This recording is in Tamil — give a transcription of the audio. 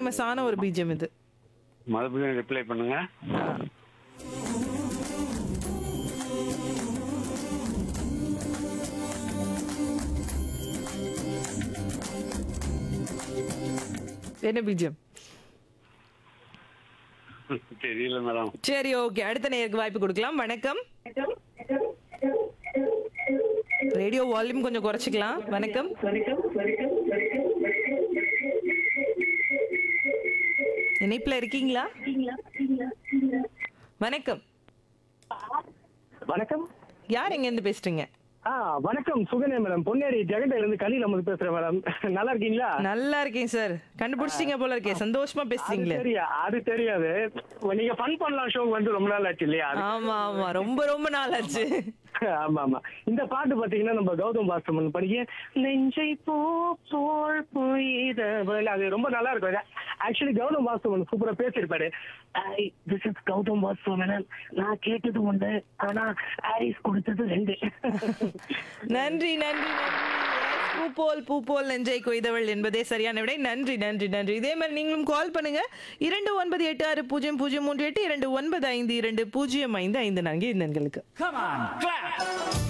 ஃபேமஸான ஒரு பீஜம் இது மறுபடியும் ரிப்ளை பண்ணுங்க என்ன பீஜம் தெரியல மேடம் சரி ஓகே அடுத்த நேருக்கு வாய்ப்பு கொடுக்கலாம் வணக்கம் ரேடியோ வால்யூம் கொஞ்சம் குறைச்சிக்கலாம் வணக்கம் இணைப்புல இருக்கீங்களா வணக்கம் வணக்கம் யார் எங்க இருந்து பேசுறீங்க ஆ வணக்கம் சுகனே மேடம் பொன்னேரி ஜெகண்டையில இருந்து கலியில் அமர்ந்து பேசுறேன் மேடம் நல்லா இருக்கீங்களா நல்லா இருக்கேன் சார் கண்டுபிடிச்சிட்டீங்க போல இருக்கே சந்தோஷமா அது பேசுறீங்களே தெரியா அது தெரியாது நீங்க ஃபன் பண்ணலாம் ஷோ வந்து ரொம்ப நாள் ஆச்சு இல்லையா அது- ஆமா ஆமா ரொம்ப ரொம்ப நாள் ஆச்சு ஆமா ஆமா இந்த பாட்டு பாத்தீங்கன்னா நம்ம கௌதம் பாஸ்கரன் படிக்க நெஞ்சை பூ போல் பொய்தவள் அது ரொம்ப நல்லா இருக்கும் ஆக்சுவலி கௌதம் வாசுவன் சூப்பரா பேசியிருப்பாரு திஸ் இஸ் கௌதம் வாசுவன் நான் கேட்டது ஒன்று ஆனா ஹாரிஸ் கொடுத்தது ரெண்டு நன்றி நன்றி நன்றி Yes, பூ போல் பூ போல் நெஞ்சை கொய்தவள் என்பதே சரியான விடை நன்றி நன்றி நன்றி இதே மாதிரி நீங்களும் கால் பண்ணுங்க இரண்டு ஒன்பது எட்டு ஆறு பூஜ்ஜியம் பூஜ்ஜியம் மூன்று எட்டு இரண்டு ஒன்பது ஐந்து இரண்டு பூஜ்ஜியம் ஐந்து ஐந்து நான்கு இந்த எண்களுக்கு Come on, clap!